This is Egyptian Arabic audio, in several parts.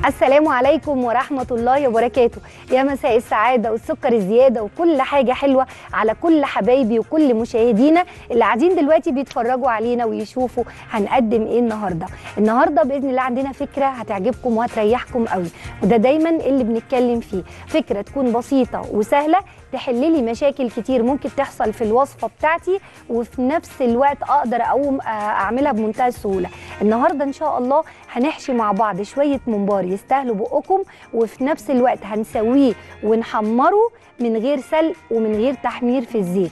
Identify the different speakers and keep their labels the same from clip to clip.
Speaker 1: السلام عليكم ورحمة الله وبركاته يا مساء السعادة والسكر الزيادة وكل حاجة حلوة على كل حبايبي وكل مشاهدينا اللي قاعدين دلوقتي بيتفرجوا علينا ويشوفوا هنقدم ايه النهاردة النهاردة بإذن الله عندنا فكرة هتعجبكم وهتريحكم قوي وده دايما اللي بنتكلم فيه فكرة تكون بسيطة وسهلة تحل لي مشاكل كتير ممكن تحصل في الوصفة بتاعتي وفي نفس الوقت أقدر أقوم أعملها بمنتهى السهولة النهاردة إن شاء الله هنحشي مع بعض شوية ممبار يستاهلوا بقكم وفي نفس الوقت هنسويه ونحمره من غير سلق ومن غير تحمير في الزيت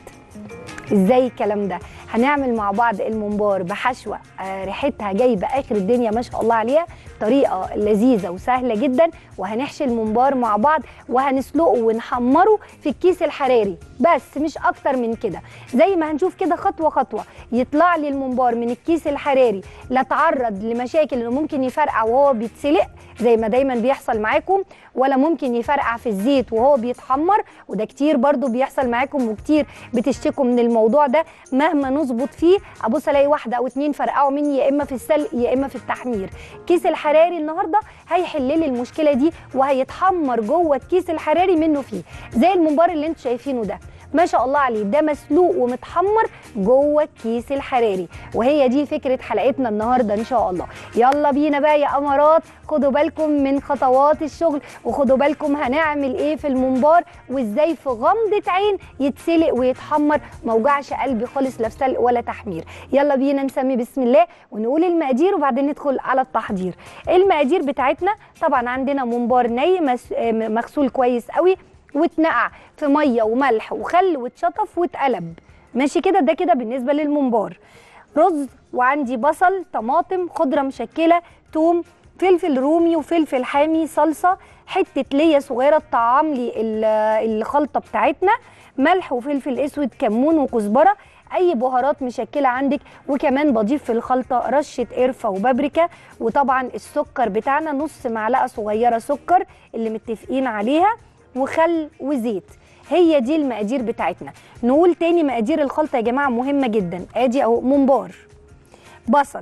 Speaker 1: ازاي الكلام ده هنعمل مع بعض الممبار بحشوه آه ريحتها جايبه اخر الدنيا ما شاء الله عليها طريقه لذيذه وسهله جدا وهنحشي الممبار مع بعض وهنسلقه ونحمره في الكيس الحراري بس مش اكتر من كده زي ما هنشوف كده خطوه خطوه يطلع لي الممبار من الكيس الحراري لا تعرض لمشاكل انه ممكن يفرقع وهو بيتسلق زي ما دايما بيحصل معاكم ولا ممكن يفرقع في الزيت وهو بيتحمر وده كتير برضو بيحصل معاكم وكتير بتشتكوا من الموضوع ده مهما نظبط فيه ابص الاقي واحده او اتنين فرقعوا مني يا اما في السلق يا اما في التحمير كيس الحراري النهارده هيحل لي المشكله دي وهيتحمر جوه الكيس الحراري منه فيه زي الممبار اللي انتوا شايفينه ده ما شاء الله عليه ده مسلوق ومتحمر جوه الكيس الحراري وهي دي فكره حلقتنا النهارده ان شاء الله يلا بينا بقى يا امارات خدوا بالكم من خطوات الشغل وخدوا بالكم هنعمل ايه في الممبار وازاي في غمضه عين يتسلق ويتحمر ما وجعش قلبي خالص لا في سلق ولا تحمير يلا بينا نسمي بسم الله ونقول المقادير وبعدين ندخل على التحضير المقادير بتاعتنا طبعا عندنا ممبار ني مغسول كويس قوي واتنقع في ميه وملح وخل واتشطف واتقلب ماشي كده ده كده بالنسبه للممبار رز وعندي بصل طماطم خضره مشكله توم فلفل رومي وفلفل حامي صلصه حته ليا صغيره تطعم لي الخلطه بتاعتنا ملح وفلفل اسود كمون وكزبره اي بهارات مشكله عندك وكمان بضيف في الخلطه رشه قرفه وبابريكا وطبعا السكر بتاعنا نص معلقه صغيره سكر اللي متفقين عليها وخل وزيت هي دي المقادير بتاعتنا نقول تاني مقادير الخلطه يا جماعه مهمه جدا ادي اهو ممبار بصل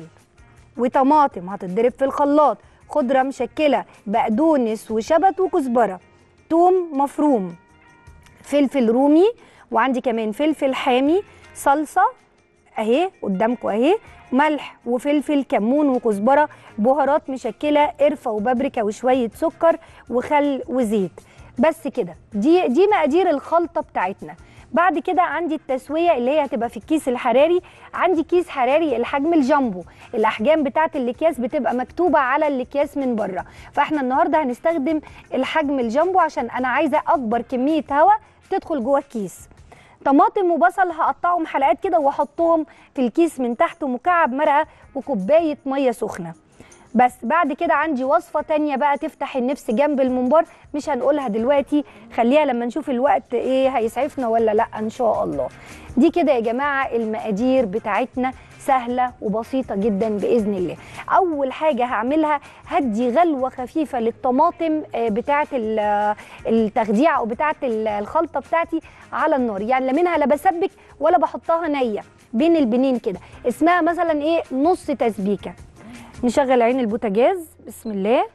Speaker 1: وطماطم هتتضرب في الخلاط خضره مشكله بقدونس وشبت وكزبره توم مفروم فلفل رومي وعندي كمان فلفل حامي صلصه اهي قدامكم اهي ملح وفلفل كمون وكزبره بهارات مشكله قرفه وبابريكا وشويه سكر وخل وزيت بس كده دي دي مقادير الخلطه بتاعتنا بعد كده عندي التسويه اللي هي هتبقى في الكيس الحراري عندي كيس حراري الحجم الجامبو الاحجام بتاعه الاكياس بتبقى مكتوبه على الاكياس من بره فاحنا النهارده هنستخدم الحجم الجامبو عشان انا عايزه اكبر كميه هواء تدخل جوه الكيس طماطم وبصل هقطعهم حلقات كده واحطهم في الكيس من تحت ومكعب مرقه وكوبايه ميه سخنه بس بعد كده عندي وصفه تانية بقى تفتح النفس جنب الممبار مش هنقولها دلوقتي خليها لما نشوف الوقت ايه هيسعفنا ولا لا ان شاء الله دي كده يا جماعه المقادير بتاعتنا سهله وبسيطه جدا باذن الله اول حاجه هعملها هدي غلوه خفيفه للطماطم بتاعه التخديع او بتاعه الخلطه بتاعتي على النار يعني لا منها لا بسبك ولا بحطها نيه بين البنين كده اسمها مثلا ايه نص تسبيكه نشغل عين البوتاجاز بسم الله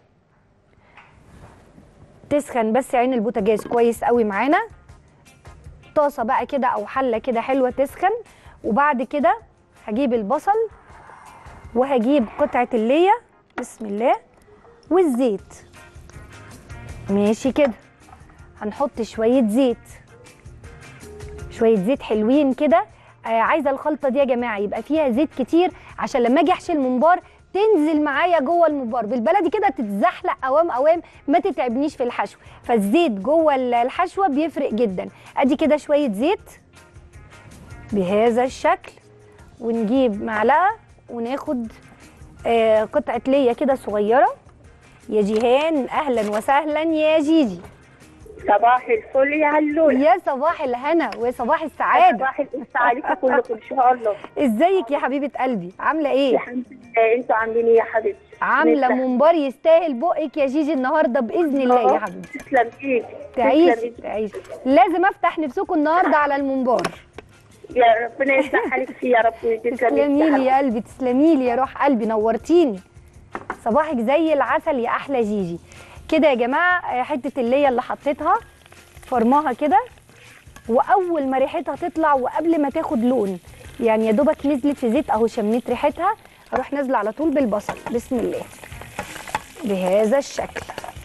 Speaker 1: تسخن بس عين البوتاجاز كويس قوي معانا طاسه بقى كده او حله كده حلوه تسخن وبعد كده هجيب البصل وهجيب قطعه الليه بسم الله والزيت ماشي كده هنحط شويه زيت شويه زيت حلوين كده آه عايزه الخلطه دي يا جماعه يبقى فيها زيت كتير عشان لما اجي احشي الممبار تنزل معايا جوه الممبار بالبلدي كده تتزحلق اوام اوام ما تتعبنيش في الحشو فالزيت جوه الحشوه بيفرق جدا ادي كده شويه زيت بهذا الشكل ونجيب معلقه وناخد آه قطعه ليا كده صغيره يا جيهان اهلا وسهلا يا جيجي
Speaker 2: صباح الفل يا علول
Speaker 1: يا صباح الهنا وصباح السعاده
Speaker 2: صباح السعاده كلكم ان شاء الله
Speaker 1: ازيك يا حبيبه قلبي عامله ايه
Speaker 2: الحمد لله انتوا عاملين ايه يا حبيبتي
Speaker 1: عامله ممبار يستاهل بقك يا جيجي النهارده باذن الله يا حبيبتي
Speaker 2: تسلم ايدك
Speaker 1: تعيشي تعيشي لازم افتح نفسكم النهارده على الممبار
Speaker 2: يا ربنا يفتح عليك فيه يا رب
Speaker 1: تسلمي لي يا قلبي تسلمي لي يا روح قلبي نورتيني صباحك زي العسل يا احلى جيجي كده يا جماعه آه، حته اللي اللي حطيتها فرماها كده واول ما ريحتها تطلع وقبل ما تاخد لون يعني يا دوبك نزلت في زيت اهو شميت ريحتها اروح نازله على طول بالبصل بسم الله بهذا الشكل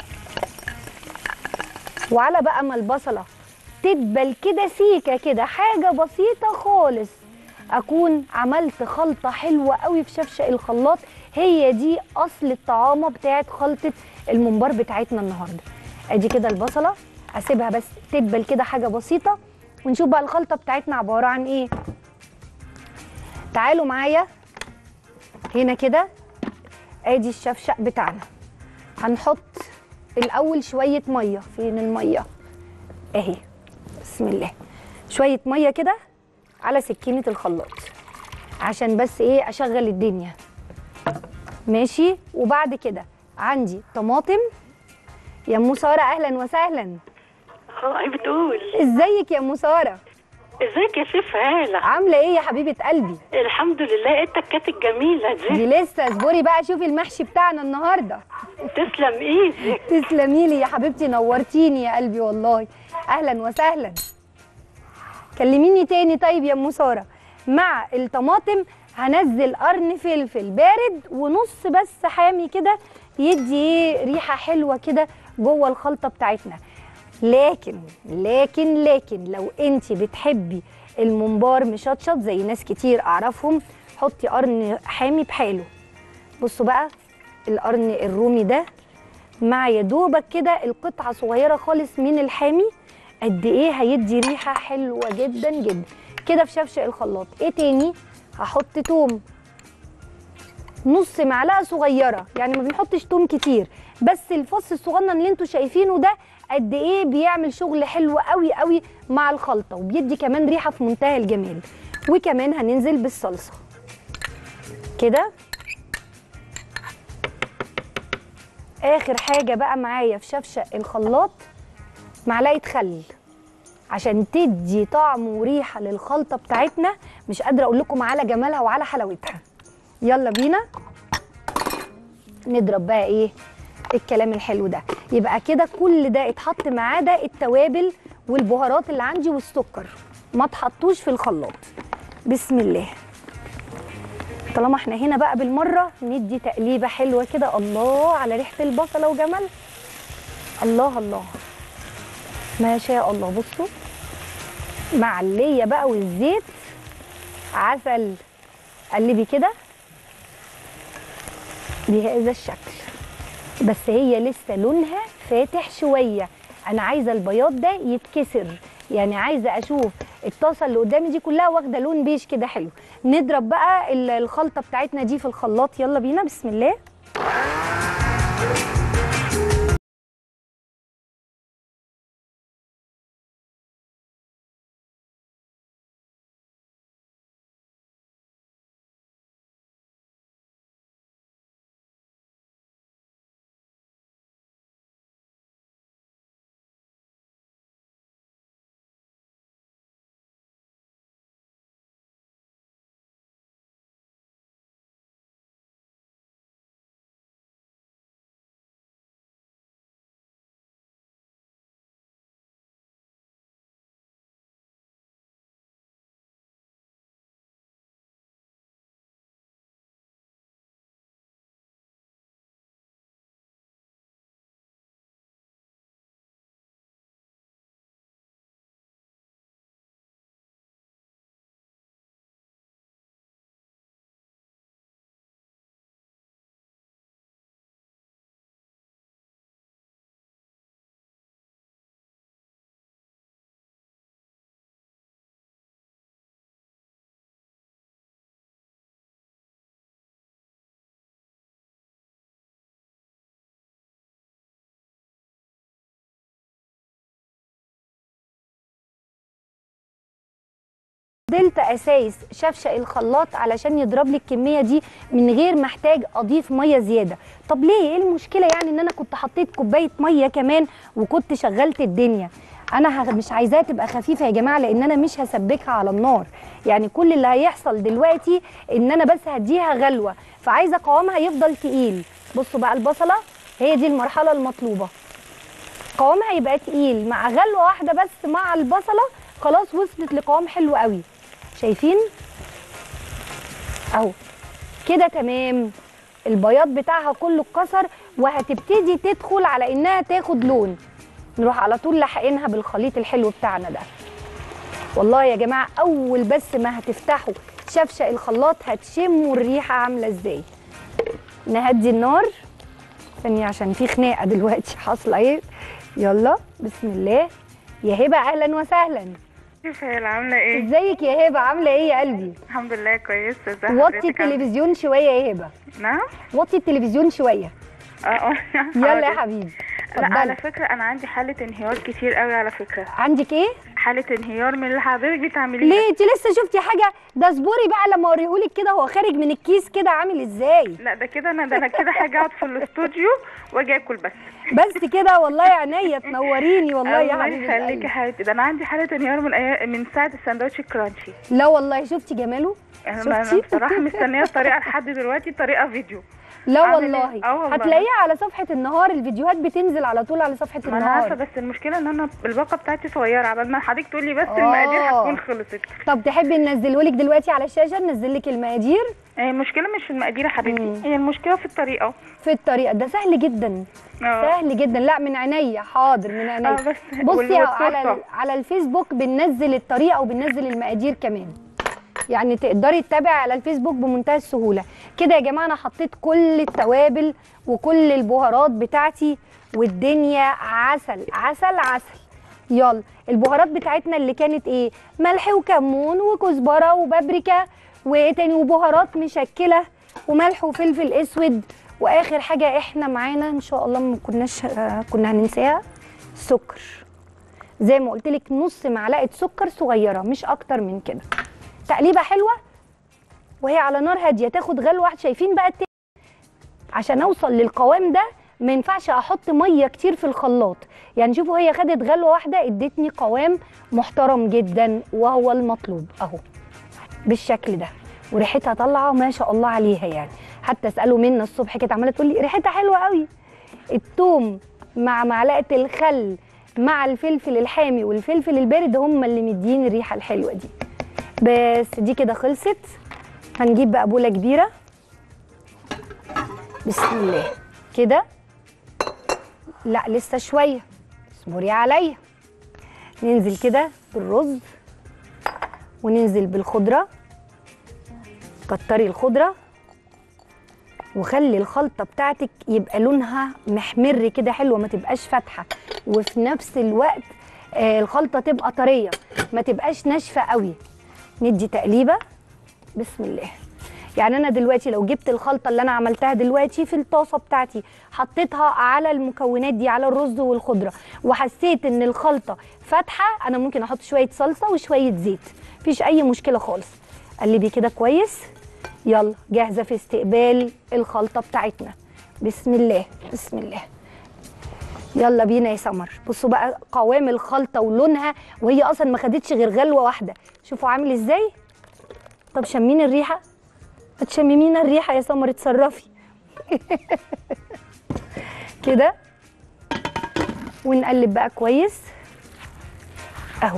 Speaker 1: وعلى بقى ما البصله تدبل كده سيكه كده حاجه بسيطه خالص اكون عملت خلطه حلوه قوي في شفشق الخلاط هي دي اصل الطعامه بتاعت خلطه الممبار بتاعتنا النهارده ادي كده البصله اسيبها بس تدبل كده حاجه بسيطه ونشوف بقى الخلطه بتاعتنا عباره عن ايه تعالوا معايا هنا كده ادي الشفشق بتاعنا هنحط الاول شويه ميه فين الميه اهي بسم الله شويه ميه كده على سكينه الخلاط عشان بس ايه اشغل الدنيا ماشي وبعد كده عندي طماطم يا ام ساره اهلا وسهلا
Speaker 3: هاي بتقول
Speaker 1: ازيك يا ام ساره
Speaker 3: ازيك يا شيف هالة
Speaker 1: عامله ايه يا حبيبه قلبي
Speaker 3: الحمد لله ايه التكات الجميله دي
Speaker 1: دي لسه اصبري بقى شوفي المحشي بتاعنا النهارده
Speaker 3: تسلم ايدك
Speaker 1: تسلمي لي يا حبيبتي نورتيني يا قلبي والله اهلا وسهلا كلميني تاني طيب يا ام ساره مع الطماطم هنزل قرن فلفل بارد ونص بس حامي كده يدي ايه ريحه حلوه كده جوه الخلطه بتاعتنا لكن لكن لكن لو انت بتحبي الممبار مشطشط زي ناس كتير اعرفهم حطي قرن حامي بحاله بصوا بقى القرن الرومي ده مع يا دوبك كده القطعه صغيره خالص من الحامي قد ايه هيدي ريحه حلوه جدا جدا كده في شفشق الخلاط ايه تاني هحط توم نص معلقه صغيره يعني ما بنحطش توم كتير بس الفص الصغنن اللي انتوا شايفينه ده قد ايه بيعمل شغل حلو قوي قوي مع الخلطه وبيدي كمان ريحه في منتهى الجمال وكمان هننزل بالصلصه كده اخر حاجه بقى معايا في شفشق الخلاط معلقه خل عشان تدي طعم وريحه للخلطه بتاعتنا مش قادره اقول لكم على جمالها وعلى حلاوتها يلا بينا نضرب بقى ايه الكلام الحلو ده يبقى كده كل ده اتحط ما عدا التوابل والبهارات اللي عندي والسكر ما تحطوش في الخلاط بسم الله طالما احنا هنا بقى بالمره ندي تقليبه حلوه كده الله على ريحه البصله وجمال الله الله ما شاء الله بصوا مع الليه بقى والزيت عسل قلبي كده بهذا الشكل بس هي لسه لونها فاتح شويه انا عايزه البياض ده يتكسر يعني عايزه اشوف الطاسه اللي قدامي دي كلها واخده لون بيج كده حلو نضرب بقى ال- الخلطه بتاعتنا دي في الخلاط يلا بينا بسم الله فضلت اسايس شفشق الخلاط علشان يضرب لي الكميه دي من غير ما احتاج اضيف ميه زياده طب ليه ايه المشكله يعني ان انا كنت حطيت كوبايه ميه كمان وكنت شغلت الدنيا انا ه- مش عايزاها تبقى خفيفه يا جماعه لان انا مش هسبكها على النار يعني كل اللي هيحصل دلوقتي ان انا بس هديها غلوه فعايزه قوامها يفضل تقيل بصوا بقى البصله هي دي المرحله المطلوبه قوامها يبقى تقيل مع غلوه واحده بس مع البصله خلاص وصلت لقوام حلو قوي شايفين اهو كده تمام البياض بتاعها كله اتكسر وهتبتدي تدخل على انها تاخد لون نروح على طول لاحقينها بالخليط الحلو بتاعنا ده والله يا جماعه اول بس ما هتفتحوا شفشق الخلاط هتشموا الريحه عامله ازاي نهدي النار ثانيه عشان في خناقه دلوقتي حاصله ايه يلا بسم الله يا هبه اهلا وسهلا
Speaker 4: كيف هي عاملة ايه؟
Speaker 1: ازيك يا هبه عامله ايه يا قلبي
Speaker 4: الحمد لله كويسة ازي
Speaker 1: وطي
Speaker 4: حضرتك عاملة-
Speaker 1: التلفزيون شويه يا هبه
Speaker 4: نعم؟
Speaker 1: وطي التلفزيون شويه
Speaker 4: اه اه
Speaker 1: يلا يا
Speaker 4: حاضر.
Speaker 1: حبيبي
Speaker 4: لا على
Speaker 1: اتفضلي
Speaker 4: فكرة أنا عندي حالة انهيار كتير قوي على فكرة
Speaker 1: عندك ايه
Speaker 4: حالة انهيار من اللي حضرتك بتعمليه
Speaker 1: ليه انت لسه شفتي حاجه ده اصبري بقى لما اوريهولك كده هو خارج من الكيس كده عامل ازاي
Speaker 4: لا ده كده أنا ده أنا كده حاجة أقعد في الاستوديو وأجي آكل بس
Speaker 1: بس كده والله يا عينيا تنوريني والله يا
Speaker 4: الله
Speaker 1: حبيبي
Speaker 4: يخليكي
Speaker 1: القلب.
Speaker 4: حبيبتي ده أنا عندي حالة انهيار من أيام من ساعة الساندوتش الكرانشي
Speaker 1: لا والله شفتي جماله
Speaker 4: أنا أنا
Speaker 1: شفتي؟
Speaker 4: بصراحة مستنية الطريقة لحد دلوقتي طريقة فيديو
Speaker 1: لا
Speaker 4: عامل
Speaker 1: والله
Speaker 4: ايه؟ اه والله.
Speaker 1: هتلاقيها على صفحه النهار الفيديوهات بتنزل على طول على صفحه
Speaker 4: ما أنا عارفة
Speaker 1: النهار
Speaker 4: بس المشكلة إن أنا الباقة بتاعتي صغيرة عبال ما حضرتك تقولي بس المقادير
Speaker 1: آه.
Speaker 4: هتكون خلصت
Speaker 1: طب تحبي ننزلهولك دلوقتي على الشاشه ننزل لك المقادير
Speaker 4: هي المشكلة مش في المقادير يا
Speaker 1: مم.
Speaker 4: حبيبتي هي المشكلة في الطريقة
Speaker 1: في الطريقه ده سهل جدا
Speaker 4: اه
Speaker 1: سهل جدا لا من عينيا حاضر من عينيا
Speaker 4: اه بس
Speaker 1: بصي
Speaker 4: وال-
Speaker 1: على
Speaker 4: والصلصة.
Speaker 1: ال- على الفيسبوك بننزل الطريقه وبننزل المقادير كمان يعني تقدري تتابعي على الفيسبوك بمنتهى السهوله كده يا جماعه انا حطيت كل التوابل وكل البهارات بتاعتي والدنيا عسل عسل عسل يلا البهارات بتاعتنا اللي كانت ايه ملح وكمون وكزبره وبابريكا وايه تاني وبهارات مشكله وملح وفلفل اسود واخر حاجه احنا معانا ان شاء الله ما كناش آه، كنا هننساها سكر زي ما قلت لك نص معلقه سكر صغيره مش اكتر من كده تقليبه حلوه وهي على نار هاديه تاخد غلوه واحده شايفين بقى الت... عشان اوصل للقوام ده ما ينفعش احط ميه كتير في الخلاط يعني شوفوا هي خدت غلوه واحده ادتني قوام محترم جدا وهو المطلوب اهو بالشكل ده وريحتها طالعه ما شاء الله عليها يعني حتى اسالوا منا الصبح كده عماله تقول لي ريحتها حلوه قوي التوم مع معلقه الخل مع الفلفل الحامي والفلفل البارد هم اللي مدين الريحه الحلوه دي بس دي كده خلصت هنجيب بقى بوله كبيره بسم الله كده لا لسه شويه اصبري عليا ننزل كده بالرز وننزل بالخضره كتري الخضره وخلي الخلطه بتاعتك يبقى لونها محمر كده حلوه ما تبقاش فاتحه وفي نفس الوقت آه الخلطه تبقى طريه ما تبقاش ناشفه قوي ندي تقليبه بسم الله يعني انا دلوقتي لو جبت الخلطه اللي انا عملتها دلوقتي في الطاسه بتاعتي حطيتها على المكونات دي على الرز والخضره وحسيت ان الخلطه فاتحه انا ممكن احط شويه صلصه وشويه زيت مفيش اي مشكله خالص قلبي كده كويس يلا جاهزه في استقبال الخلطه بتاعتنا بسم الله بسم الله يلا بينا يا سمر بصوا بقى قوام الخلطه ولونها وهي اصلا ما خدتش غير غلوه واحده شوفوا عامل ازاي طب شمين الريحه ما تشممينا الريحه يا سمر اتصرفي كده ونقلب بقى كويس اهو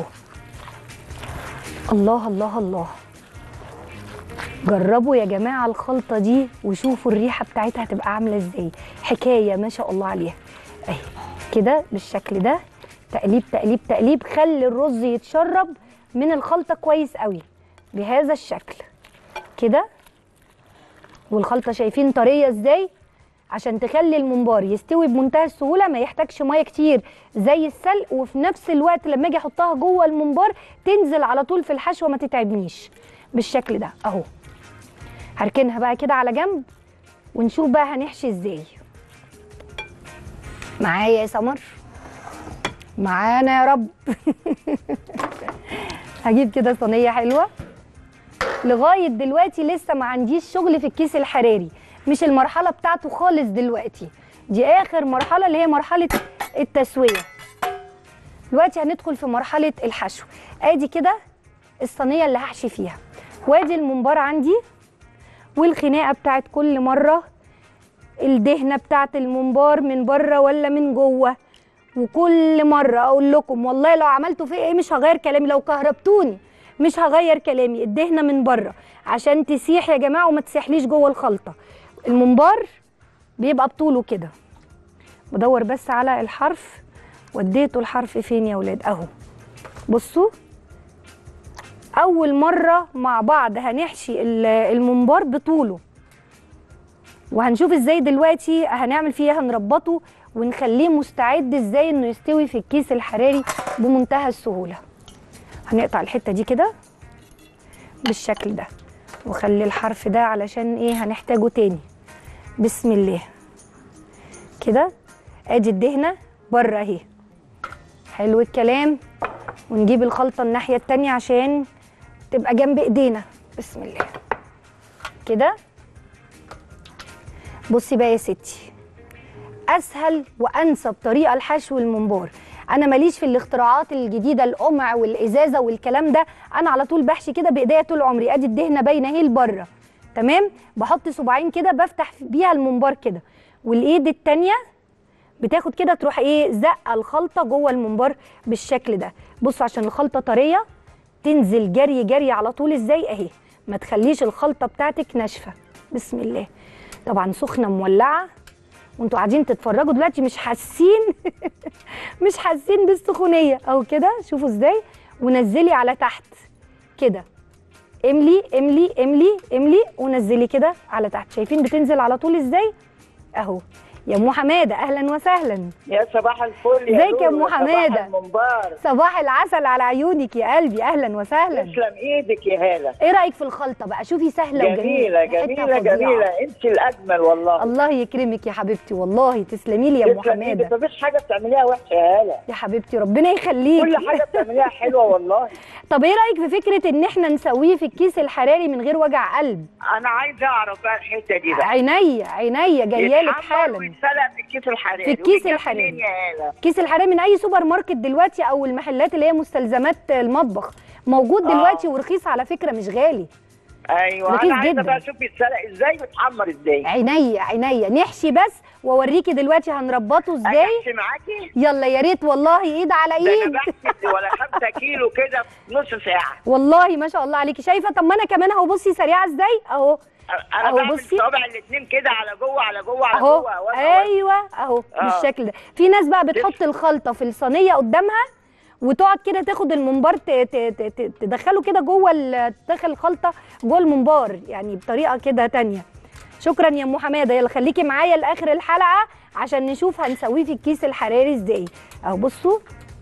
Speaker 1: الله الله الله جربوا يا جماعه الخلطه دي وشوفوا الريحه بتاعتها هتبقى عامله ازاي حكايه ما شاء الله عليها اهي كده بالشكل ده تقليب تقليب تقليب خلي الرز يتشرب من الخلطه كويس قوي بهذا الشكل كده والخلطه شايفين طريه ازاي عشان تخلي الممبار يستوي بمنتهى السهوله ما يحتاجش ميه كتير زي السلق وفي نفس الوقت لما اجي احطها جوه الممبار تنزل على طول في الحشوه ما تتعبنيش بالشكل ده اهو هركنها بقى كده على جنب ونشوف بقى هنحشي ازاي معايا يا سمر معانا يا رب هجيب كده صينيه حلوه لغايه دلوقتي لسه ما عنديش شغل في الكيس الحراري مش المرحله بتاعته خالص دلوقتي دي اخر مرحله اللي هي مرحله التسويه دلوقتي هندخل في مرحله الحشو ادي كده الصينيه اللي هحشي فيها وادي الممبار عندي والخناقه بتاعت كل مره الدهنه بتاعه الممبار من بره ولا من جوه وكل مره اقول لكم والله لو عملتوا فيا ايه مش هغير كلامي لو كهربتوني مش هغير كلامي الدهنه من بره عشان تسيح يا جماعه وما تسيحليش جوه الخلطه الممبار بيبقى بطوله كده بدور بس على الحرف وديته الحرف فين يا ولاد اهو بصوا اول مره مع بعض هنحشي ال- الممبار بطوله وهنشوف ازاي دلوقتي هنعمل فيه إيه، هنربطه ونخليه مستعد ازاي انه يستوي في الكيس الحراري بمنتهى السهوله هنقطع الحته دي كده بالشكل ده وخلي الحرف ده علشان ايه هنحتاجه تاني بسم الله كده ادي الدهنه بره اهي حلو الكلام ونجيب الخلطه الناحيه التانيه عشان تبقى جنب ايدينا بسم الله كده بصي بقى يا ستي اسهل وانسب طريقه لحشو الممبار انا ماليش في الاختراعات الجديده القمع والازازه والكلام ده انا على طول بحشي كده بايديا طول عمري ادي الدهنه باينه اهي لبره تمام بحط صباعين كده بفتح بيها الممبار كده والايد التانيه بتاخد كده تروح ايه زقه الخلطه جوه الممبار بالشكل ده بصوا عشان الخلطه طريه تنزل جري جري على طول ازاي اهي ما تخليش الخلطه بتاعتك ناشفه بسم الله طبعا سخنه مولعه وانتوا قاعدين تتفرجوا دلوقتي مش حاسين مش حاسين بالسخونيه اهو كده شوفوا ازاي ونزلي على تحت كده املي املي املي املي ونزلي كده على تحت شايفين بتنزل على طول ازاي اهو يا ام حماده اهلا وسهلا
Speaker 5: يا صباح الفل
Speaker 1: ازيك يا
Speaker 5: نور،
Speaker 1: أم حمادة؟
Speaker 5: صباح المنبار
Speaker 1: صباح العسل على عيونك يا قلبي اهلا وسهلا
Speaker 5: تسلم ايدك يا هاله
Speaker 1: ايه رايك في الخلطه بقى شوفي سهله
Speaker 5: جميله
Speaker 1: وجميله
Speaker 5: جميله
Speaker 1: حتة فظيعة.
Speaker 5: جميله انت الاجمل والله
Speaker 1: الله يكرمك يا حبيبتي والله تسلمي لي يا ام
Speaker 5: تسلم ايدك
Speaker 1: حماده
Speaker 5: مفيش حاجه بتعمليها وحشه يا هاله
Speaker 1: يا حبيبتي ربنا يخليك
Speaker 5: كل حاجه بتعمليها حلوه والله
Speaker 1: طب ايه رايك في فكره ان احنا نسويه في الكيس الحراري من غير وجع قلب
Speaker 5: انا عايزه اعرف بقى الحته دي بقى
Speaker 1: عينيا عينيا جايه لك
Speaker 5: يتحمر
Speaker 1: حالا
Speaker 5: ويتسلق في الكيس الحراري
Speaker 1: في الكيس
Speaker 5: وبيتجاب
Speaker 1: الحراري.
Speaker 5: منين يا هاله
Speaker 1: كيس الحراري من اي سوبر ماركت دلوقتي او المحلات اللي هي مستلزمات المطبخ موجود
Speaker 5: آه.
Speaker 1: دلوقتي ورخيص على فكره مش غالي
Speaker 5: ايوه
Speaker 1: رخيص
Speaker 5: انا عايزه
Speaker 1: جداً.
Speaker 5: بقى اشوف بيتسلق ازاي ويتحمر ازاي
Speaker 1: عينيا عينيا نحشي بس واوريكي دلوقتي هنربطه ازاي
Speaker 5: اجي معاكي
Speaker 1: يلا يا ريت والله ايد على
Speaker 5: ده انا
Speaker 1: ايد
Speaker 5: بحسب ولا 5 كيلو كده في نص ساعه
Speaker 1: والله ما شاء الله عليكي شايفه طب ما انا كمان اهو بصي سريعه ازاي اهو
Speaker 5: انا
Speaker 1: أهو
Speaker 5: بعمل
Speaker 1: بصي.
Speaker 5: صوابع الاثنين كده على جوه على جوه على
Speaker 1: اهو
Speaker 5: جوه وأنا- وأنا-
Speaker 1: ايوه اهو
Speaker 5: آه.
Speaker 1: بالشكل ده في ناس بقى بتحط الخلطه في الصينيه قدامها وتقعد كده تاخد الممبار ت- ت- ت- ت- تدخله كده جوه ال- تدخل الخلطه جوه الممبار يعني بطريقه كده تانية شكرا يا ام حماده يلا خليكي معايا لاخر الحلقه عشان نشوف هنسويه في الكيس الحراري ازاي اهو بصوا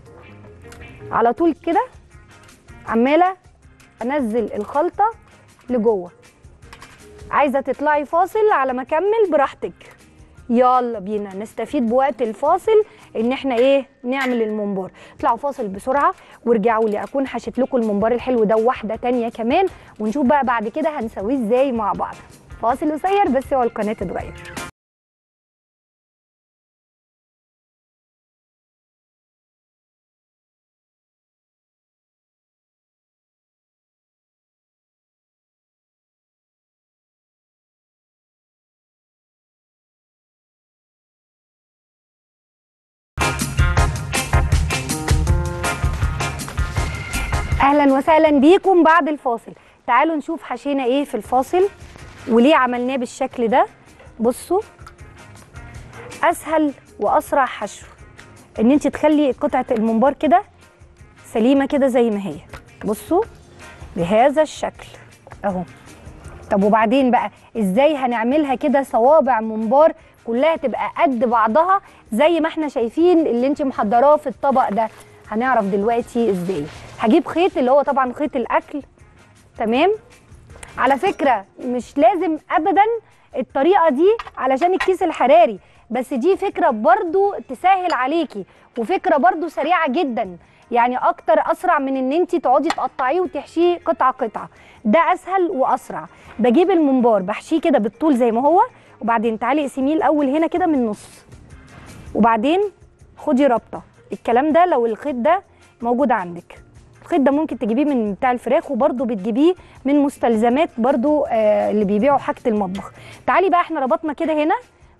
Speaker 1: على طول كده عماله انزل الخلطه لجوه عايزه تطلعي فاصل على ما اكمل براحتك يلا بينا نستفيد بوقت الفاصل ان احنا ايه نعمل الممبار اطلعوا فاصل بسرعه وارجعوا لي اكون حشيت لكم الممبار الحلو ده وواحده تانية كمان ونشوف بقى بعد كده هنسويه ازاي مع بعض فاصل قصير بس هو القناه تتغير اهلا وسهلا بيكم بعد الفاصل تعالوا نشوف حشينا ايه في الفاصل وليه عملناه بالشكل ده بصوا اسهل واسرع حشو ان انت تخلي قطعه الممبار كده سليمه كده زي ما هي بصوا بهذا الشكل اهو طب وبعدين بقى ازاي هنعملها كده صوابع ممبار كلها تبقى قد بعضها زي ما احنا شايفين اللي انت محضراه في الطبق ده هنعرف دلوقتي ازاي هجيب خيط اللي هو طبعا خيط الاكل تمام على فكره مش لازم ابدا الطريقه دي علشان الكيس الحراري بس دي فكره برضو تسهل عليكي وفكره برضو سريعه جدا يعني اكتر اسرع من ان انت تقعدي تقطعيه وتحشيه قطعه قطعه ده اسهل واسرع بجيب الممبار بحشيه كده بالطول زي ما هو وبعدين تعالي اقسميه الاول هنا كده من النص وبعدين خدي رابطه الكلام ده لو الخيط ده موجود عندك الخيط ده ممكن تجيبيه من بتاع الفراخ وبرده بتجيبيه من مستلزمات برده آه اللي بيبيعوا حاجه المطبخ تعالي بقى احنا ربطنا كده هنا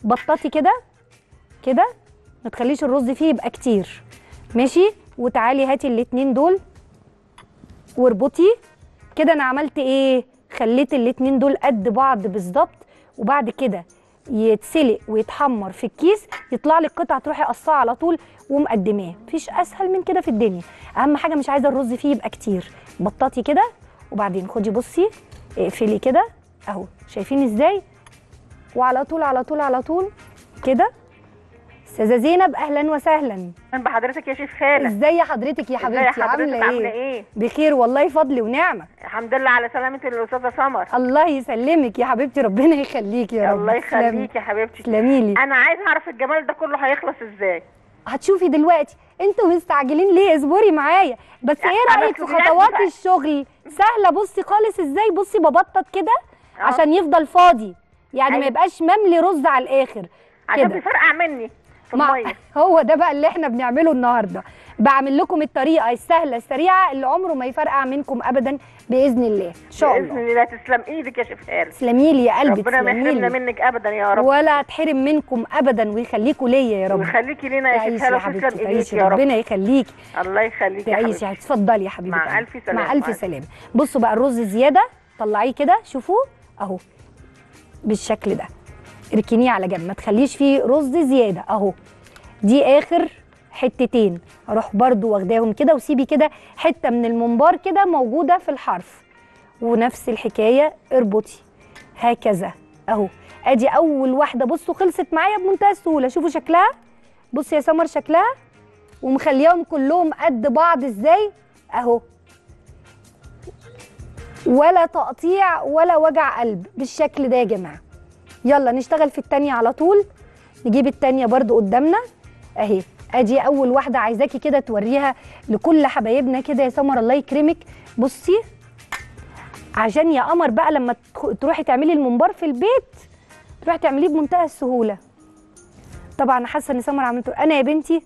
Speaker 1: بططي كده كده ما تخليش الرز فيه يبقى كتير ماشي وتعالي هاتي الاتنين دول واربطي كده انا عملت ايه خليت الاتنين دول قد بعض بالظبط وبعد كده يتسلق ويتحمر في الكيس يطلع لك قطعه تروحي قصاه على طول ومقدماه مفيش اسهل من كده في الدنيا اهم حاجه مش عايزه الرز فيه يبقى كتير بططي كده وبعدين خدي بصي اقفلي كده اهو شايفين ازاي وعلى طول على طول على طول كده استاذه زينب اهلا وسهلا
Speaker 4: من بحضرتك يا شيف خاله
Speaker 1: ازاي حضرتك يا
Speaker 4: ازاي
Speaker 1: حبيبتي
Speaker 4: حضرتك
Speaker 1: عامله
Speaker 4: عامله
Speaker 1: ايه
Speaker 4: ايه
Speaker 1: بخير والله فضل ونعمه
Speaker 4: الحمد لله على سلامه الاستاذه سمر
Speaker 1: الله يسلمك يا حبيبتي ربنا يخليكي يا رب
Speaker 4: الله
Speaker 1: تسلمي.
Speaker 4: يخليك يا حبيبتي
Speaker 1: تسلمي لي
Speaker 4: انا عايزه اعرف الجمال ده كله هيخلص ازاي
Speaker 1: هتشوفي دلوقتي انتوا مستعجلين ليه اصبري معايا بس ايه
Speaker 4: أنا
Speaker 1: رايك في
Speaker 4: سمعت
Speaker 1: خطوات
Speaker 4: بقى.
Speaker 1: الشغل سهله بصي خالص ازاي بصي ببطط كده
Speaker 4: آه.
Speaker 1: عشان يفضل فاضي يعني ما
Speaker 4: أيوة.
Speaker 1: يبقاش مملي رز على الاخر
Speaker 4: عشان
Speaker 1: كده
Speaker 4: بيفرقع مني في
Speaker 1: مع-
Speaker 4: الميه
Speaker 1: هو ده بقى اللي احنا بنعمله النهارده بعمل لكم الطريقه السهله السريعه اللي عمره ما يفرقع منكم ابدا باذن الله ان شاء
Speaker 4: باذن
Speaker 1: الله
Speaker 4: الله تسلم ايدك يا شيف خاله
Speaker 1: تسلمي لي يا قلبي
Speaker 4: ربنا ما
Speaker 1: تسلمي
Speaker 4: يحرمنا
Speaker 1: لي
Speaker 4: منك ابدا يا رب
Speaker 1: ولا اتحرم منكم ابدا ويخليكوا ليا يا رب
Speaker 4: ويخليكي لينا يا شيف
Speaker 1: تعيشي
Speaker 4: خاله
Speaker 1: يا
Speaker 4: وتسلم
Speaker 1: حبيبتي
Speaker 4: ايديك
Speaker 1: تعيشي
Speaker 4: يا رب
Speaker 1: ربنا يخليكي
Speaker 4: الله يخليك يا
Speaker 1: تعيشي
Speaker 4: حبيبتي
Speaker 1: هتفضلي يا حبيبتي
Speaker 4: مع
Speaker 1: قلبي.
Speaker 4: ألف سلامة.
Speaker 1: مع الف
Speaker 4: مع
Speaker 1: سلامه بصوا بقى الرز زياده طلعيه كده شوفوا اهو بالشكل ده اركنيه على جنب ما تخليش فيه رز زياده اهو دي اخر حتتين اروح برضو واخداهم كده وسيبي كده حته من الممبار كده موجوده في الحرف ونفس الحكايه اربطي هكذا اهو ادي اول واحده بصوا خلصت معايا بمنتهى السهوله شوفوا شكلها بصي يا سمر شكلها ومخلياهم كلهم قد بعض ازاي اهو ولا تقطيع ولا وجع قلب بالشكل ده يا جماعه يلا نشتغل في التانية على طول نجيب التانية برضو قدامنا اهي ادي اول واحده عايزاكي كده توريها لكل حبايبنا كده يا سمر الله يكرمك بصي عشان يا قمر بقى لما تخ- تروحي تعملي الممبار في البيت تروحي تعمليه بمنتهى السهوله طبعا حاسه ان سمر عملته انا يا بنتي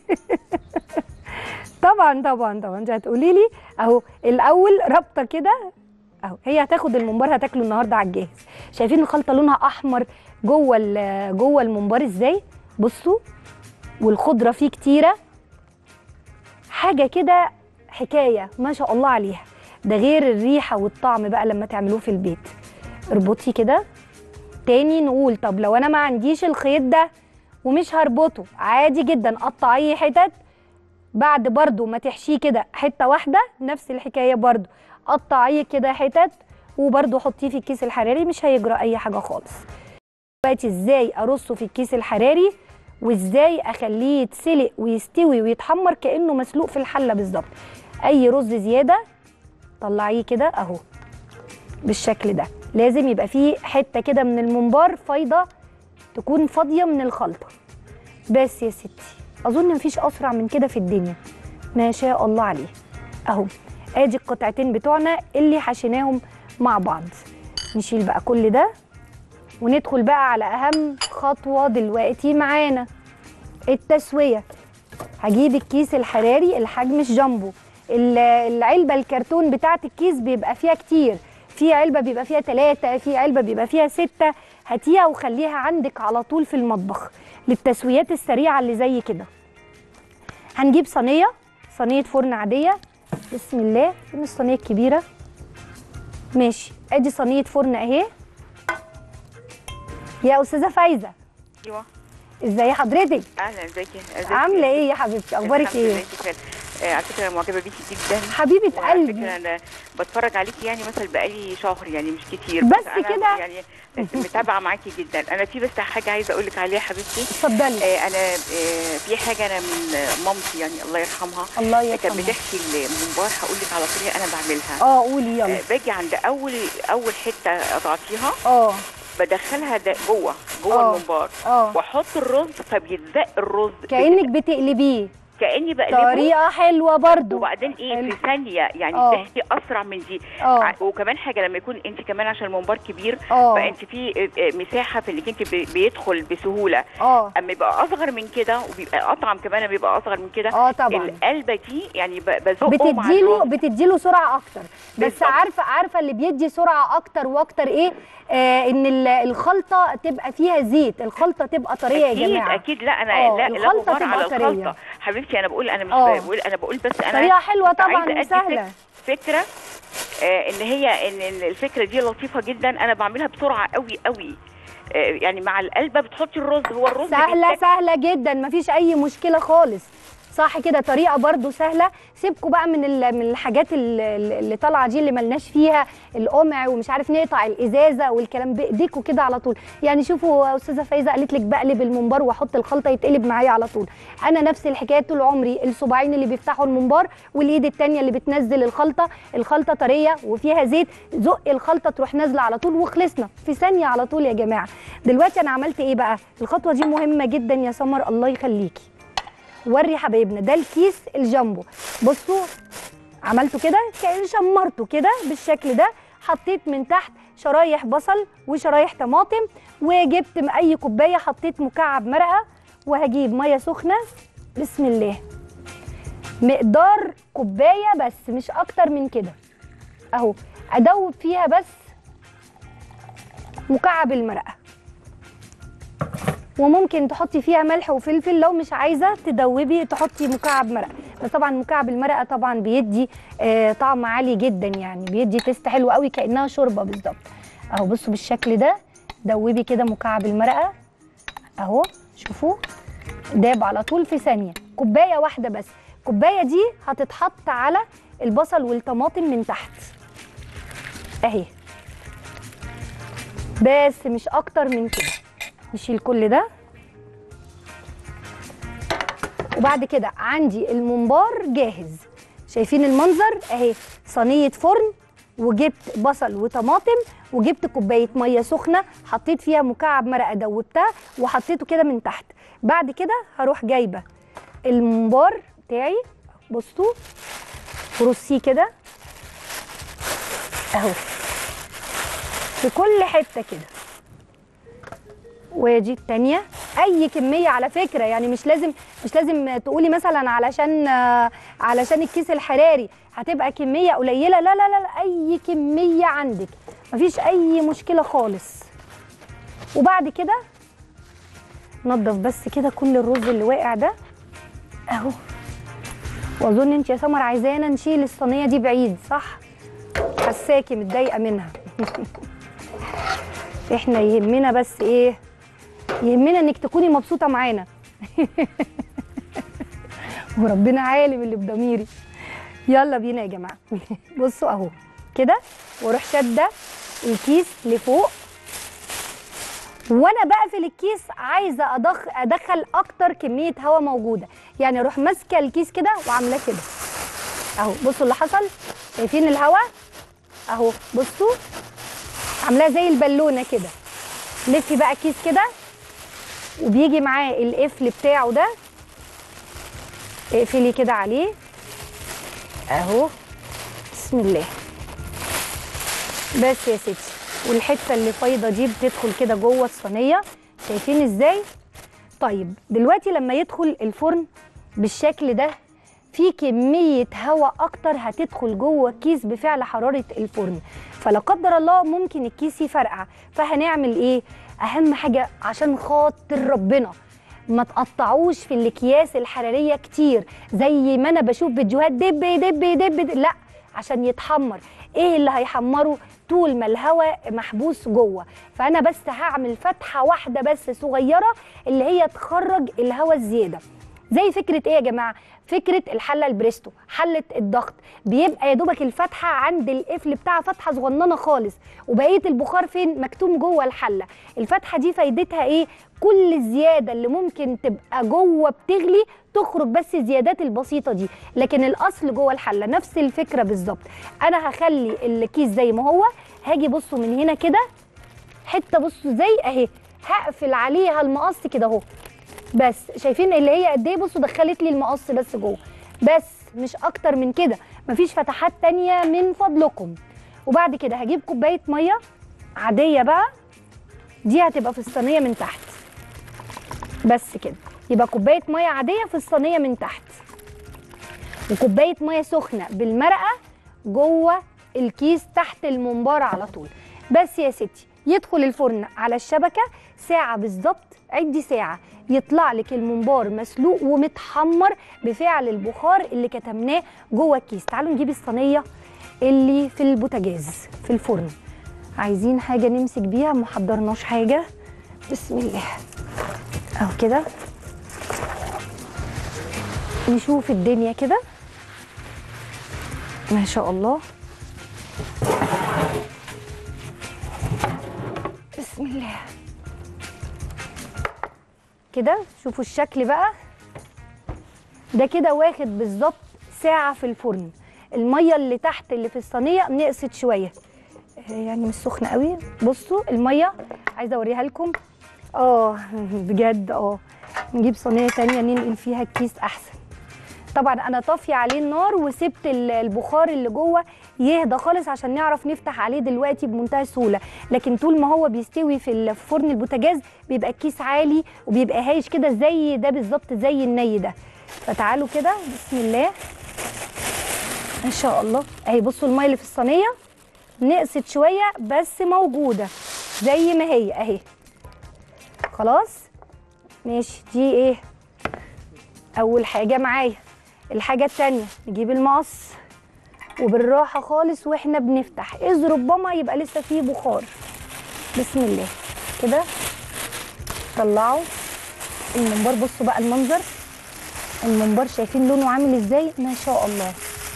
Speaker 1: طبعا طبعا طبعا انت هتقولي لي اهو الاول رابطه كده اهو هي هتاخد الممبار هتاكله النهارده على الجاهز شايفين الخلطه لونها احمر جوه ال- جوه الممبار ازاي بصوا والخضره فيه كتيره حاجه كده حكايه ما شاء الله عليها ده غير الريحه والطعم بقى لما تعملوه في البيت اربطي كده تاني نقول طب لو انا ما عنديش الخيط ده ومش هربطه عادي جدا قطعيه حتت بعد برضو ما تحشيه كده حته واحده نفس الحكايه برضو قطعيه كده حتت وبرضو حطيه في الكيس الحراري مش هيجرى اي حاجه خالص دلوقتي ازاي ارصه في الكيس الحراري وازاي اخليه يتسلق ويستوي ويتحمر كانه مسلوق في الحله بالظبط اي رز زياده طلعيه كده اهو بالشكل ده لازم يبقى فيه حته كده من الممبار فايضه تكون فاضيه من الخلطه بس يا ستي اظن مفيش اسرع من كده في الدنيا ما شاء الله عليه اهو ادي القطعتين بتوعنا اللي حشيناهم مع بعض نشيل بقى كل ده وندخل بقى على اهم خطوه دلوقتي معانا التسويه هجيب الكيس الحراري الحجم الجامبو ال- العلبه الكرتون بتاعه الكيس بيبقى فيها كتير في علبه بيبقى فيها ثلاثة في علبه بيبقى فيها ستة هاتيها وخليها عندك على طول في المطبخ للتسويات السريعه اللي زي كده هنجيب صينيه صينيه فرن عاديه بسم الله فين الصينيه الكبيره ماشي ادي صينيه فرن اهي يا استاذه فايزه
Speaker 6: ايوه
Speaker 1: ازاي حضرتك
Speaker 6: اهلا ازيك ازيك
Speaker 1: عامله ايه يا حبيبتي اخبارك
Speaker 6: الحمد لله،
Speaker 1: ايه
Speaker 6: انت بخير. آه، على فكره انا معجبه بيكي جدا
Speaker 1: حبيبه
Speaker 6: وعلى
Speaker 1: قلبي
Speaker 6: فكره انا بتفرج عليكي يعني مثلا بقالي شهر يعني مش كتير
Speaker 1: بس
Speaker 6: أنا
Speaker 1: كده؟
Speaker 6: يعني متابعه معاكي جدا انا في بس حاجه عايزه اقول لك عليها حبيبتي
Speaker 1: اتفضلي
Speaker 6: آه، انا آه، في حاجه انا من آه، مامتي يعني الله يرحمها
Speaker 1: الله
Speaker 6: كانت
Speaker 1: يرحمها
Speaker 6: بتحكي الممبار هقول لك على طريقه انا بعملها
Speaker 1: اه قولي يلا
Speaker 6: آه، باجي عند اول اول حته قطعتيها
Speaker 1: اه
Speaker 6: بدخلها ده جوه
Speaker 1: آه.
Speaker 6: جوه الممبار
Speaker 1: اه
Speaker 6: واحط الرز فبيتزق الرز
Speaker 1: كانك بتقلبيه
Speaker 6: كاني بقلبه
Speaker 1: طريقه حلوه برضو
Speaker 6: وبعدين ايه
Speaker 1: حلو.
Speaker 6: في ثانيه يعني
Speaker 1: آه.
Speaker 6: تحكي اسرع من دي
Speaker 1: اه
Speaker 6: ع- وكمان حاجه لما يكون انت كمان عشان المنبار كبير
Speaker 1: اه
Speaker 6: فانت في آه، آه، مساحه في انك انت بي- بيدخل بسهوله
Speaker 1: اه
Speaker 6: اما يبقى اصغر من كده وبيبقى اطعم كمان لما بيبقى اصغر من كده
Speaker 1: اه طبعا
Speaker 6: القلبه دي يعني ب- بزقه مع
Speaker 1: بتديله
Speaker 6: الرز.
Speaker 1: بتديله سرعه اكتر بس
Speaker 6: بالظبط.
Speaker 1: عارفه عارفه اللي بيدي سرعه اكتر واكتر ايه آه ان ال- الخلطه تبقى فيها زيت الخلطه تبقى طريه يا
Speaker 6: اكيد
Speaker 1: جماعه
Speaker 6: اكيد لا انا
Speaker 1: آه،
Speaker 6: لا لا
Speaker 1: الخلطة
Speaker 6: غبار
Speaker 1: تبقى
Speaker 6: على
Speaker 1: طرية.
Speaker 6: الخلطه حبيبتي انا بقول انا مش
Speaker 1: آه.
Speaker 6: بقول انا بقول بس انا
Speaker 1: طريقه حلوه
Speaker 6: كنت عايزة
Speaker 1: طبعا
Speaker 6: أدي
Speaker 1: وسهله
Speaker 6: فك- فكره آه ان هي ان إن الفكره دي لطيفه جدا انا بعملها بسرعه قوي قوي آه يعني مع القلبه بتحطي الرز هو الرز
Speaker 1: سهله
Speaker 6: بيتاكل-
Speaker 1: سهله جدا مفيش اي مشكله خالص صح كده طريقه برضو سهله سيبكوا بقى من ال- من الحاجات ال- ال- اللي طالعه دي اللي ملناش فيها القمع ومش عارف نقطع الازازه والكلام بايديكوا كده على طول يعني شوفوا استاذه فايزه قالت لك بقلب الممبار واحط الخلطه يتقلب معايا على طول انا نفس الحكايه طول عمري الصباعين اللي بيفتحوا الممبار والايد التانية اللي بتنزل الخلطه الخلطه طريه وفيها زيت زق الخلطه تروح نازله على طول وخلصنا في ثانيه على طول يا جماعه دلوقتي انا عملت ايه بقى الخطوه دي مهمه جدا يا سمر الله يخليكي وري حبايبنا ده الكيس الجامبو بصوا عملته كده كأن شمرته كده بالشكل ده حطيت من تحت شرايح بصل وشرايح طماطم وجبت م- اي كوبايه حطيت مكعب مرقه وهجيب ميه سخنه بسم الله مقدار كوبايه بس مش اكتر من كده اهو ادوب فيها بس مكعب المرقه وممكن تحطي فيها ملح وفلفل لو مش عايزه تدوبي تحطي مكعب مرقه بس طبعا مكعب المرقه طبعا بيدي آه طعم عالي جدا يعني بيدي تيست حلو قوي كانها شوربه بالظبط اهو بصوا بالشكل ده دوبي كده مكعب المرقه اهو شوفوا داب على طول في ثانيه كوبايه واحده بس الكوبايه دي هتتحط على البصل والطماطم من تحت اهي بس مش اكتر من كده نشيل كل ده وبعد كده عندي الممبار جاهز شايفين المنظر اهي صينيه فرن وجبت بصل وطماطم وجبت كوبايه ميه سخنه حطيت فيها مكعب مرقه دوبتها وحطيته كده من تحت بعد كده هروح جايبه الممبار بتاعي بصوا رصيه كده اهو في كل حته كده ودي التانية اي كميه على فكره يعني مش لازم مش لازم تقولي مثلا علشان آه، علشان الكيس الحراري هتبقى كميه قليله لا لا لا لا، اي كميه عندك مفيش اي مشكله خالص وبعد كده نضف بس كده كل الرز اللي واقع ده اهو واظن انت يا سمر عايزانا نشيل الصينيه دي بعيد صح حساكي متضايقه منها احنا يهمنا بس ايه يهمنا انك تكوني مبسوطه معانا وربنا عالم اللي بضميري يلا بينا يا جماعه بصوا اهو كده واروح شاده الكيس لفوق وانا بقفل الكيس عايزه أضخ ادخل اكتر كميه هواء موجوده يعني اروح ماسكه الكيس كده وعاملاه كده اهو بصوا اللي حصل شايفين الهواء اهو بصوا عاملاه زي البالونه كده لفي بقى كيس كده وبيجي معاه القفل بتاعه ده اقفلي كده عليه اهو بسم الله بس يا ستي والحته اللي فايضه دي بتدخل كده جوه الصينيه شايفين ازاي طيب دلوقتي لما يدخل الفرن بالشكل ده في كميه هواء اكتر هتدخل جوه الكيس بفعل حراره الفرن فلا قدر الله ممكن الكيس يفرقع فهنعمل ايه اهم حاجه عشان خاطر ربنا ما تقطعوش في الاكياس الحراريه كتير زي ما انا بشوف فيديوهات دب دب دب, دب لا عشان يتحمر ايه اللي هيحمره طول ما الهواء محبوس جوه فانا بس هعمل فتحه واحده بس صغيره اللي هي تخرج الهواء الزياده زي فكره ايه يا جماعه فكره الحله البريستو حله الضغط بيبقى يا دوبك الفتحه عند القفل بتاعها فتحه صغننه خالص وبقيه البخار فين مكتوم جوه الحله الفتحه دي فايدتها ايه كل الزياده اللي ممكن تبقى جوه بتغلي تخرج بس الزيادات البسيطه دي لكن الاصل جوه الحله نفس الفكره بالظبط انا هخلي الكيس زي ما هو هاجي بصوا من هنا كده حته بصوا زي اهي هقفل عليها المقص كده اهو بس شايفين اللي هي قد ايه بصوا دخلت لي المقص بس جوه بس مش اكتر من كده مفيش فتحات تانية من فضلكم وبعد كده هجيب كوبايه ميه عاديه بقى دي هتبقى في الصينيه من تحت بس كده يبقى كوبايه ميه عاديه في الصينيه من تحت وكوبايه ميه سخنه بالمرقه جوه الكيس تحت الممبار على طول بس يا ستي يدخل الفرن على الشبكه ساعه بالظبط عدي ساعه يطلع لك الممبار مسلوق ومتحمر بفعل البخار اللي كتمناه جوه الكيس تعالوا نجيب الصينيه اللي في البوتاجاز في الفرن عايزين حاجه نمسك بيها ما حضرناش حاجه بسم الله اهو كده نشوف الدنيا كده ما شاء الله بسم الله كده شوفوا الشكل بقى ده كده واخد بالظبط ساعة في الفرن المية اللي تحت اللي في الصينية نقصت شوية آه، يعني مش سخنة قوي بصوا المية عايزة اوريها لكم اه بجد اه نجيب صينية تانية ننقل فيها الكيس احسن طبعا انا طافيه عليه النار وسبت ال- البخار اللي جوه يهدى خالص عشان نعرف نفتح عليه دلوقتي بمنتهى السهوله لكن طول ما هو بيستوي في ال- في فرن البوتاجاز بيبقى الكيس عالي وبيبقى هايش كده زي ده بالظبط زي الني ده فتعالوا كده بسم الله ان شاء الله اهي بصوا الميه اللي في الصينيه نقصت شويه بس موجوده زي ما هي اهي خلاص ماشي دي ايه اول حاجه معايا الحاجه التانية نجيب المقص وبالراحه خالص واحنا بنفتح اذ ربما يبقى لسه فيه بخار بسم الله كده طلعوا المنبار بصوا بقى المنظر المنبار شايفين لونه عامل ازاي ما شاء الله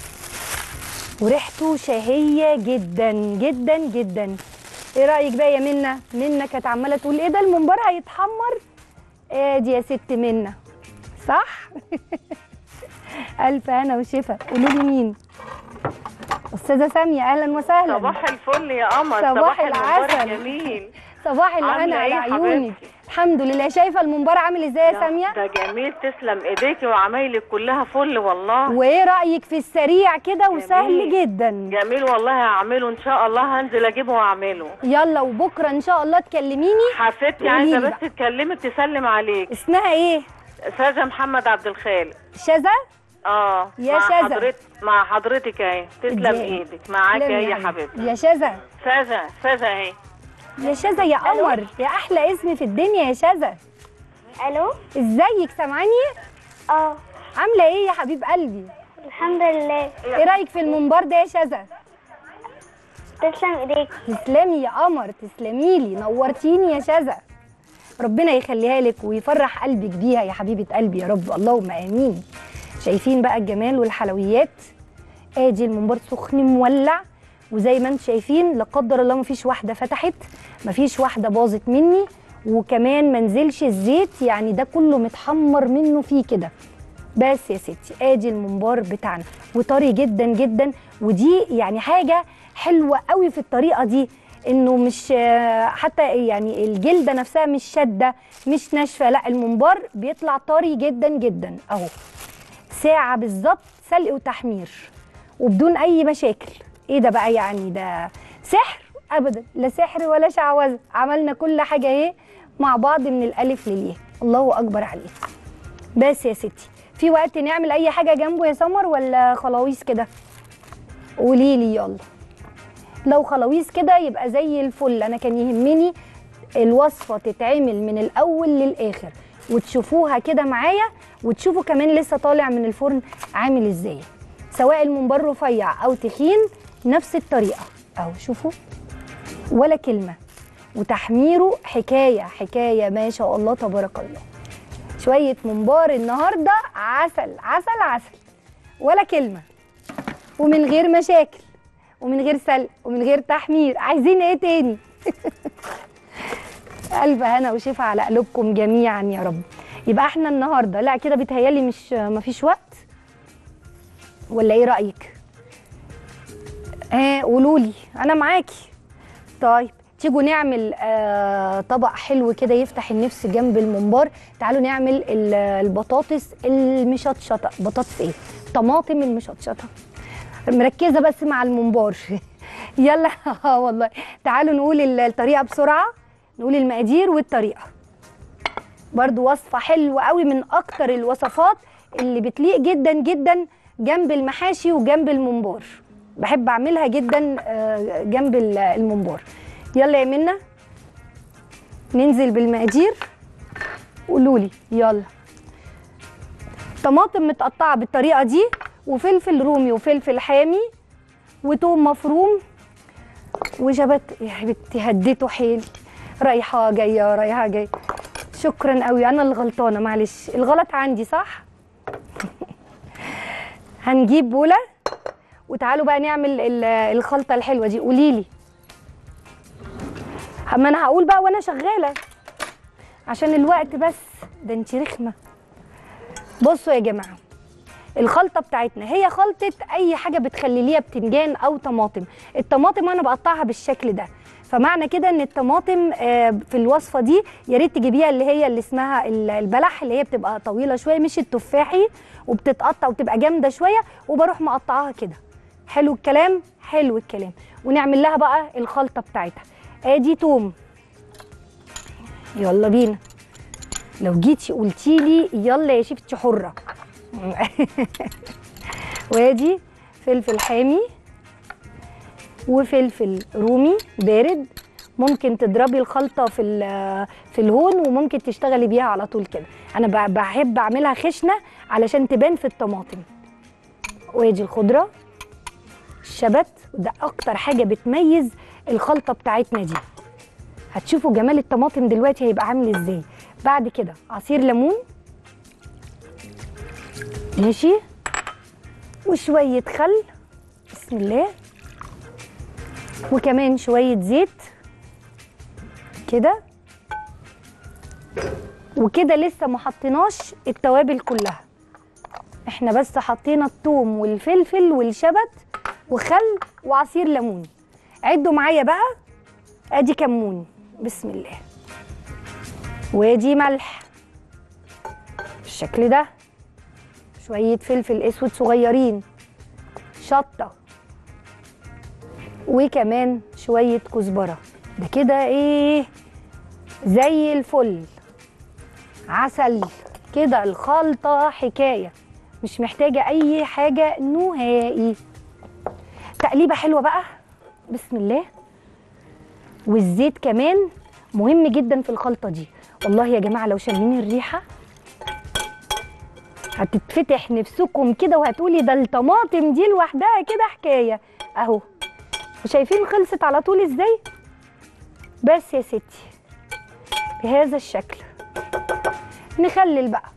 Speaker 1: وريحته شهيه جدا جدا جدا ايه رايك بقى يا منى منى كانت عماله تقول ايه ده المنبار هيتحمر ادي يا ست منى صح الف هنا وشفا قولوا لي مين استاذه ساميه اهلا وسهلا
Speaker 3: صباح الفل يا قمر
Speaker 1: صباح
Speaker 3: المبارك
Speaker 1: العسل.
Speaker 3: جميل
Speaker 1: صباح
Speaker 3: عاملة
Speaker 1: الهنا على
Speaker 3: إيه يا
Speaker 1: عيونك
Speaker 3: حبيبتي؟
Speaker 1: الحمد لله شايفه المنبار عامل ازاي يا ساميه
Speaker 3: ده جميل تسلم ايديكي وعمايلك كلها فل والله
Speaker 1: وايه رايك في السريع كده وسهل
Speaker 3: جميل.
Speaker 1: جدا
Speaker 3: جميل والله هعمله ان شاء الله هنزل اجيبه واعمله
Speaker 1: يلا وبكره ان شاء الله تكلميني
Speaker 3: حفيدتي
Speaker 1: قولي
Speaker 3: عايزه
Speaker 1: لي
Speaker 3: بس تكلمك تسلم عليك
Speaker 1: اسمها ايه
Speaker 3: ساجة محمد عبد الخالق
Speaker 1: شذا
Speaker 3: اه
Speaker 1: يا
Speaker 3: مع
Speaker 1: شذا.
Speaker 3: حضرتك مع حضرتك اهي تسلم
Speaker 1: إزاي؟
Speaker 3: ايدك معاكي
Speaker 1: تسلمي
Speaker 3: اهي يا
Speaker 1: حبيبتي.
Speaker 3: حبيبتي
Speaker 1: يا شذا
Speaker 3: ساجة ساجة اهي
Speaker 1: يا شذا يا قمر يا احلى اسم في الدنيا يا شذا
Speaker 2: الو
Speaker 1: ازيك سامعاني
Speaker 2: اه
Speaker 1: عامله ايه يا حبيب قلبي
Speaker 2: الحمد لله
Speaker 1: ايه رايك في المنبار ده يا شذا
Speaker 2: تسلم ايديك
Speaker 1: تسلمي يا قمر تسلمي لي نورتيني يا شذا ربنا يخليها لك ويفرح قلبك بيها يا حبيبه قلبي يا رب اللهم امين شايفين بقى الجمال والحلويات ادي المنبار سخن مولع وزي ما انتم شايفين لا قدر الله مفيش واحده فتحت مفيش واحده باظت مني وكمان منزلش الزيت يعني ده كله متحمر منه فيه كده بس يا ستي ادي الممبار بتاعنا وطري جدا جدا ودي يعني حاجه حلوه قوي في الطريقه دي انه مش آه، حتى يعني الجلده نفسها مش شاده مش ناشفه لا الممبار بيطلع طري جدا جدا اهو ساعه بالظبط سلق وتحمير وبدون اي مشاكل ايه ده بقى يعني ده سحر ابدا لا سحر ولا شعوذه عملنا كل حاجه ايه مع بعض من الالف للياء الله اكبر عليه بس يا ستي في وقت نعمل اي حاجه جنبه يا سمر ولا خلاويص كده قولي لي يلا لو خلاويص كده يبقى زي الفل انا كان يهمني الوصفه تتعمل من الاول للاخر وتشوفوها كده معايا وتشوفوا كمان لسه طالع من الفرن عامل ازاي سواء الممبار رفيع او تخين نفس الطريقه اهو شوفوا ولا كلمه وتحميره حكايه حكايه ما شاء الله تبارك الله شويه ممبار النهارده عسل عسل عسل ولا كلمه ومن غير مشاكل ومن غير سلق ومن غير تحمير عايزين ايه تاني الف هنا وشفا على قلوبكم جميعا يا رب يبقى احنا النهارده لا كده بيتهيالي مش مفيش وقت ولا ايه رايك اه قولوا لي انا معاكي طيب تيجوا نعمل آه طبق حلو كده يفتح النفس جنب الممبار تعالوا نعمل ال- البطاطس المشطشطه بطاطس ايه طماطم المشطشطه مركزه بس مع الممبار يلا اه والله تعالوا نقول ال- الطريقه بسرعه نقول المقادير والطريقه برضو وصفه حلوه قوي من اكتر الوصفات اللي بتليق جدا جدا جنب المحاشي وجنب الممبار بحب اعملها جدا آه، جنب ال- الممبار يلا يا منى ننزل بالمقادير قولوا لي يلا طماطم متقطعه بالطريقه دي وفلفل رومي وفلفل حامي وتوم مفروم وجبت يا حبيبتي هديته حيل رايحه جايه رايحه جايه شكرا قوي انا اللي غلطانه معلش الغلط عندي صح هنجيب بوله وتعالوا بقى نعمل ال- الخلطه الحلوه دي قولي لي اما انا هقول بقى وانا شغاله عشان الوقت بس ده انت رخمه بصوا يا جماعه الخلطه بتاعتنا هي خلطه اي حاجه بتخلليها بتنجان او طماطم الطماطم انا بقطعها بالشكل ده فمعنى كده ان الطماطم آه، في الوصفه دي يا ريت تجيبيها اللي هي اللي اسمها ال- البلح اللي هي بتبقى طويله شويه مش التفاحي وبتتقطع وبتبقى جامده شويه وبروح مقطعاها كده حلو الكلام حلو الكلام ونعمل لها بقى الخلطه بتاعتها ادي توم يلا بينا لو جيتي قلتي لي يلا يا شيفتي حره وادي فلفل حامي وفلفل رومي بارد ممكن تضربي الخلطه في ال- في الهون وممكن تشتغلي بيها على طول كده انا ب- بحب اعملها خشنه علشان تبان في الطماطم وادي الخضره الشبت وده اكتر حاجه بتميز الخلطه بتاعتنا دي هتشوفوا جمال الطماطم دلوقتي هيبقى عامل ازاي بعد كده عصير ليمون ماشي وشويه خل بسم الله وكمان شويه زيت كده وكده لسه ما حطيناش التوابل كلها احنا بس حطينا الثوم والفلفل والشبت وخل وعصير ليمون عدوا معايا بقى ادي كمون بسم الله وادي ملح بالشكل ده شويه فلفل اسود صغيرين شطه وكمان شويه كزبره ده كده ايه زي الفل عسل كده الخلطه حكايه مش محتاجه اي حاجه نهائي تقليبه حلوه بقى بسم الله والزيت كمان مهم جدا في الخلطه دي والله يا جماعه لو شامين الريحه هتتفتح نفسكم كده وهتقولي ده الطماطم دي لوحدها كده حكايه اهو وشايفين خلصت على طول ازاي بس يا ستي بهذا الشكل نخلل بقى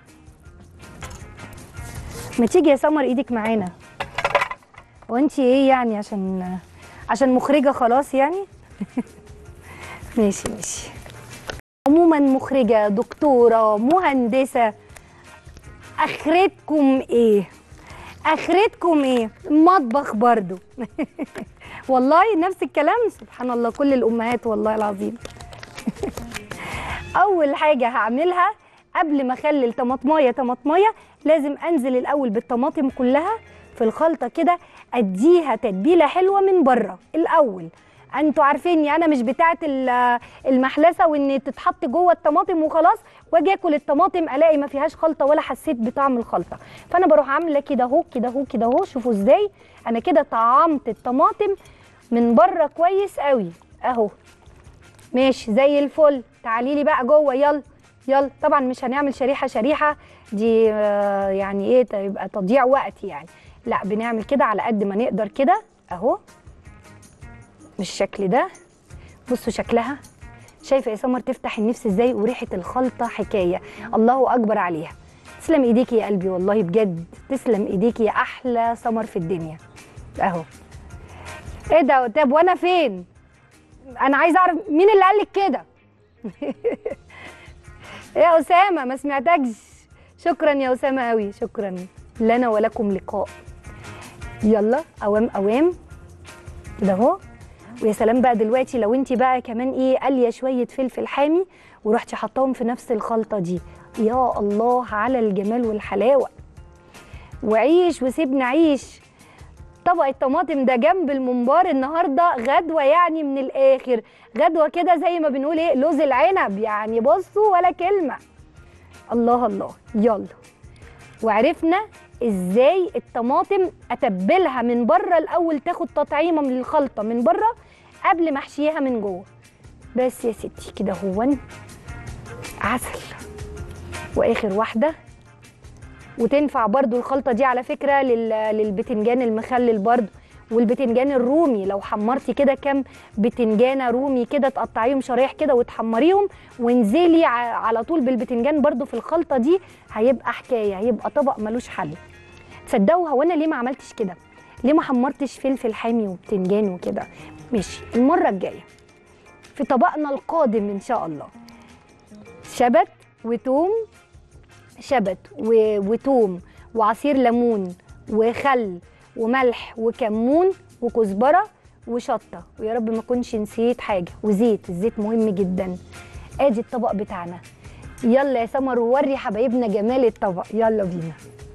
Speaker 1: ما تيجي يا سمر ايدك معانا وانتي ايه يعني عشان عشان مخرجه خلاص يعني ماشي ماشي عموما مخرجه دكتوره مهندسه اخرتكم ايه اخرتكم ايه مطبخ برضو والله نفس الكلام سبحان الله كل الامهات والله العظيم اول حاجه هعملها قبل ما اخلي الطماطمايه طماطمايه لازم انزل الاول بالطماطم كلها في الخلطه كده اديها تتبيله حلوه من بره الاول انتوا عارفيني انا مش بتاعه ال- المحلسه وان تتحط جوه الطماطم وخلاص واجي اكل الطماطم الاقي ما فيهاش خلطه ولا حسيت بطعم الخلطه فانا بروح عامله كده اهو كده اهو كده اهو شوفوا ازاي انا كده طعمت الطماطم من بره كويس قوي اهو ماشي زي الفل تعالي لي بقى جوه يلا يلا طبعا مش هنعمل شريحه شريحه دي آه، يعني ايه يبقى تضييع وقت يعني لا بنعمل كده على قد ما نقدر كده اهو بالشكل ده بصوا شكلها شايفه يا سمر تفتح النفس ازاي وريحه الخلطه حكايه الله اكبر عليها تسلم ايديكي يا قلبي والله بجد تسلم ايديكي يا احلى سمر في الدنيا اهو ايه ده طب وانا فين انا عايزه اعرف مين اللي قال لك كده يا اسامه ما سمعتكش شكرا يا اسامه قوي شكرا لنا ولكم لقاء يلا اوام اوام كده اهو ويا سلام بقى دلوقتي لو انت بقى كمان ايه قاليه شويه فلفل حامي ورحتي حطاهم في نفس الخلطه دي يا الله على الجمال والحلاوه وعيش وسيبنا عيش طبق الطماطم ده جنب الممبار النهارده غدوه يعني من الاخر غدوه كده زي ما بنقول ايه لوز العنب يعني بصوا ولا كلمه الله الله يلا وعرفنا ازاي الطماطم اتبلها من بره الاول تاخد تطعيمه من الخلطه من بره قبل ما احشيها من جوه بس يا ستي كده هون عسل واخر واحده وتنفع برضو الخلطه دي على فكره لل- للبتنجان المخلل برضو والبتنجان الرومي لو حمرتي كده كام بتنجانه رومي كده تقطعيهم شرايح كده وتحمريهم وانزلي ع- على طول بالبتنجان برضو في الخلطه دي هيبقى حكايه هيبقى طبق ملوش حل تصدقوا هو انا ليه ما عملتش كده ليه ما حمرتش فلفل حامي وبتنجان وكده ماشي المره الجايه في طبقنا القادم ان شاء الله شبت وتوم شبت و- وتوم وعصير ليمون وخل وملح وكمون وكزبره وشطه ويا رب ما اكونش نسيت حاجه وزيت الزيت مهم جدا ادي الطبق بتاعنا يلا يا سمر ووري حبايبنا جمال الطبق يلا بينا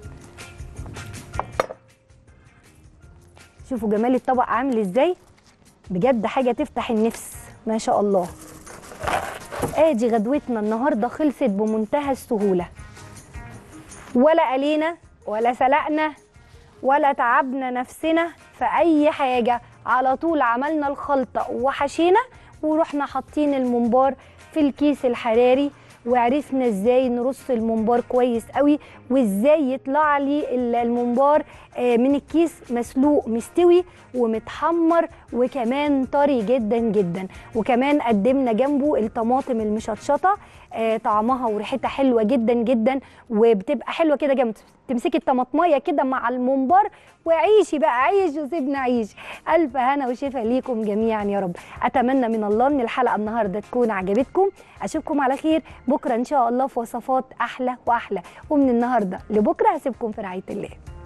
Speaker 1: شوفوا جمال الطبق عامل ازاي بجد حاجه تفتح النفس ما شاء الله ادي غدوتنا النهارده خلصت بمنتهى السهوله ولا قلينا ولا سلقنا ولا تعبنا نفسنا في اي حاجه على طول عملنا الخلطه وحشينا ورحنا حاطين الممبار في الكيس الحراري وعرفنا ازاي نرص الممبار كويس قوي وازاي يطلع لي ال- الممبار آه، من الكيس مسلوق مستوي ومتحمر وكمان طري جدا جدا وكمان قدمنا جنبه الطماطم المشطشطه آه، طعمها وريحتها حلوه جدا جدا وبتبقى حلوه كده جنب تمسكي الطماطمايه كده مع الممبار وعيشي بقى عيش وسيبنا عيش الف هنا وشفا ليكم جميعا يا رب اتمنى من الله ان الحلقه النهارده تكون عجبتكم اشوفكم على خير بكره ان شاء الله في وصفات احلى واحلى ومن النهارده لبكره هسيبكم في رعايه الله